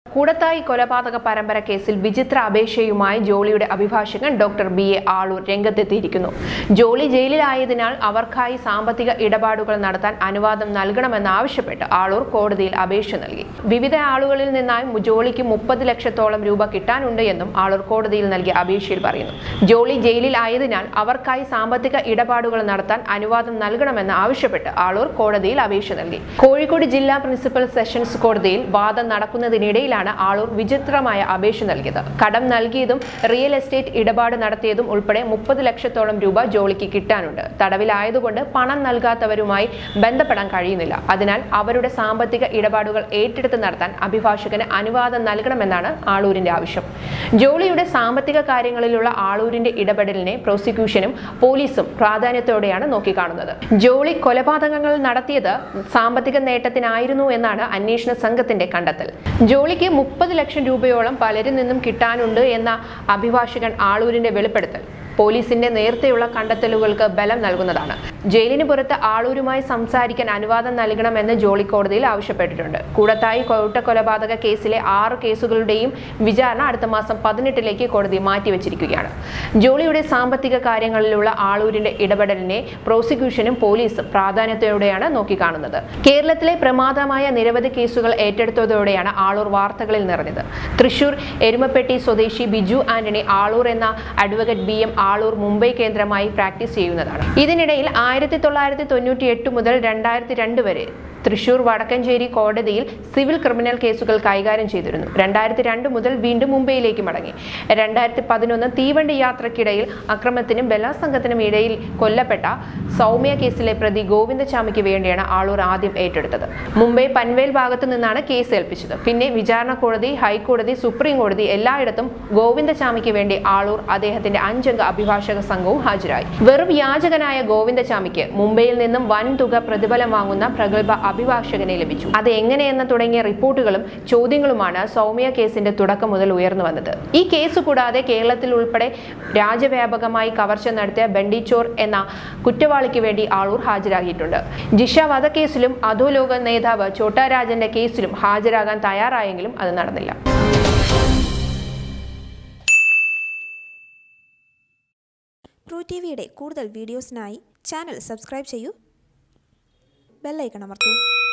കൂടത്തായി കൊലപാതക പരമ്പര കേസിൽ വിചിത്ര അപേക്ഷയുമായി ജോളിയുടെ അഭിഭാഷകൻ ഡോക്ടർ ബി എ ആളൂർ രംഗത്തെത്തിയിരിക്കുന്നു ജോളി ജയിലിലായതിനാൽ അവർക്കായി സാമ്പത്തിക ഇടപാടുകൾ നടത്താൻ അനുവാദം നൽകണമെന്നാവശ്യപ്പെട്ട് ആളൂർ കോടതിയിൽ അപേക്ഷ നൽകി വിവിധ ആളുകളിൽ നിന്നായി മു- ജോളിക്ക് മുപ്പത് ലക്ഷത്തോളം രൂപ കിട്ടാനുണ്ട് എന്നും ആളൂർ കോടതിയിൽ നൽകിയ അപേക്ഷയിൽ പറയുന്നു ജോളി ജയിലിൽ ആയതിനാൽ അവർക്കായി സാമ്പത്തിക ഇടപാടുകൾ നടത്താൻ അനുവാദം നൽകണമെന്ന് ആവശ്യപ്പെട്ട് ആളൂർ കോടതിയിൽ അപേക്ഷ നൽകി കോഴിക്കോട് ജില്ലാ പ്രിൻസിപ്പൽ സെഷൻസ് കോടതിയിൽ വാദം നടക്കുന്നതിനിടയിലാണ് ആളൂർ വിചിത്രമായ അപേക്ഷ നൽകിയത് കടം നൽകിയതും റിയൽ എസ്റ്റേറ്റ് ഇടപാട് നടത്തിയതും ഉൾപ്പെടെ മുപ്പത് ലക്ഷത്തോളം രൂപ ജോളിക്ക് കിട്ടാനുണ്ട് തടവിലായതുകൊണ്ട് പണം നൽകാത്തവരുമായി ബന്ധപ്പെടാൻ കഴിയുന്നില്ല അതിനാൽ അവരുടെ സാമ്പത്തിക ഇടപാടുകൾ ഏറ്റെടുത്ത് നടത്താൻ അഭിഭാഷകന് അനുവാദം നൽകണമെന്നാണ് ആളൂരിന്റെ ആവശ്യം ജോളിയുടെ സാമ്പത്തിക കാര്യങ്ങളിലുള്ള ആളൂരിന്റെ ഇടപെടലിനെ പ്രോസിക്യൂഷനും പോലീസും പ്രാധാന്യത്തോടെയാണ് നോക്കിക്കാണുന്നത് ജോളി കൊലപാതകങ്ങൾ നടത്തിയത് സാമ്പത്തിക നേട്ടത്തിനായിരുന്നു എന്നാണ് അന്വേഷണ സംഘത്തിന്റെ കണ്ടെത്തൽ ജോളിക്ക് മുപ്പത് ലക്ഷം രൂപയോളം പലരിൽ നിന്നും കിട്ടാനുണ്ട് എന്ന അഭിഭാഷകൻ ആളൂരിന്റെ വെളിപ്പെടുത്തൽ പോലീസിന്റെ നേരത്തെയുള്ള കണ്ടെത്തലുകൾക്ക് ബലം നൽകുന്നതാണ് ജയിലിന് പുറത്ത് ആളൂരുമായി സംസാരിക്കാൻ അനുവാദം നൽകണമെന്ന് ജോളി കോടതിയിൽ ആവശ്യപ്പെട്ടിട്ടുണ്ട് കൂടത്തായി കൊലപാതക കേസിലെ ആറ് കേസുകളുടെയും വിചാരണ അടുത്ത മാസം പതിനെട്ടിലേക്ക് കോടതി മാറ്റിവെച്ചിരിക്കുകയാണ് ജോളിയുടെ സാമ്പത്തിക കാര്യങ്ങളിലുള്ള ആളൂരിന്റെ ഇടപെടലിനെ പ്രോസിക്യൂഷനും പോലീസും പ്രാധാന്യത്തോടെയാണ് നോക്കിക്കാണുന്നത് കേരളത്തിലെ പ്രമാദമായ നിരവധി കേസുകൾ ഏറ്റെടുത്തതോടെയാണ് ആളൂർ വാർത്തകളിൽ നിറഞ്ഞത് തൃശൂർ എരുമപ്പെട്ടി സ്വദേശി ബിജു ആന്റണി ആളൂർ എന്ന advocate B M Aloor Mumbai കേന്ദ്രമായി പ്രാക്ടീസ് ചെയ്യുന്നതാണ് ഇതിനിടയിൽ ആയിരത്തി തൊള്ളായിരത്തി തൊണ്ണൂറ്റി എട്ട് മുതൽ രണ്ടായിരത്തി രണ്ട് വരെ തൃശൂർ വടക്കഞ്ചേരി കോടതിയിൽ സിവിൽ ക്രിമിനൽ കേസുകൾ കൈകാര്യം ചെയ്തിരുന്നു രണ്ടായിരത്തി രണ്ട് മുതൽ വീണ്ടും മുംബൈയിലേക്ക് മടങ്ങി രണ്ടായിരത്തി പതിനൊന്ന് തീവണ്ടി യാത്രക്കിടയിൽ അക്രമത്തിനും ബലാത്സംഗത്തിനും ഇടയിൽ കൊല്ലപ്പെട്ട സൗമ്യ കേസിലെ പ്രതി ഗോവിന്ദചാമിക്ക് വേണ്ടിയാണ് ആളൂർ ആദ്യം ഏറ്റെടുത്തത് മുംബൈ പൻവേൽ ഭാഗത്തു നിന്നാണ് കേസ് ഏൽപ്പിച്ചത് പിന്നെ വിചാരണ കോടതി ഹൈക്കോടതി സുപ്രീം കോടതി എല്ലായിടത്തും ഗോവിന്ദചാമിക്ക് വേണ്ടി ആളൂർ അദ്ദേഹത്തിന്റെ അഞ്ചംഗ അഭിഭാഷക സംഘവും ഹാജരായി വെറും യാചകനായ ഗോവിന്ദചാമിക്ക് മുംബൈയിൽ നിന്നും വൻ തുക പ്രതിഫലം വാങ്ങുന്ന പ്രഗത്ഭ അഭിഭാഷകനെ ലഭിച്ചു അത് എങ്ങനെയെന്ന് തുടങ്ങിയ റിപ്പോർട്ടുകളും ചോദ്യങ്ങളുമാണ് സൗമ്യ കേസിന്റെ തുടക്കം മുതൽ ഉയർന്നു വന്നത് ഈ കേസ് കൂടാതെ കേരളത്തിൽ ഉൾപ്പെടെ രാജ്യവ്യാപകമായി കവർച്ച നടത്തിയ ബെണ്ടിച്ചോർ എന്ന കുറ്റവാളിക്ക് വേണ്ടി ആളൂർ ഹാജരാകിയിട്ടുണ്ട് ജിഷ വധക്കേസിലും അധോലോക നേതാവ് ചോട്ടാ രാജന്റെ കേസിലും ഹാജരാകാൻ തയ്യാറായെങ്കിലും അത് നടന്നില്ല ട്രൂ ടി വിയുടെ കൂടുതൽ വീഡിയോസിനായി ചാനൽ സബ്സ്ക്രൈബ് ചെയ്യൂ ബെല്ലൈക്കൺ അമർത്തൂ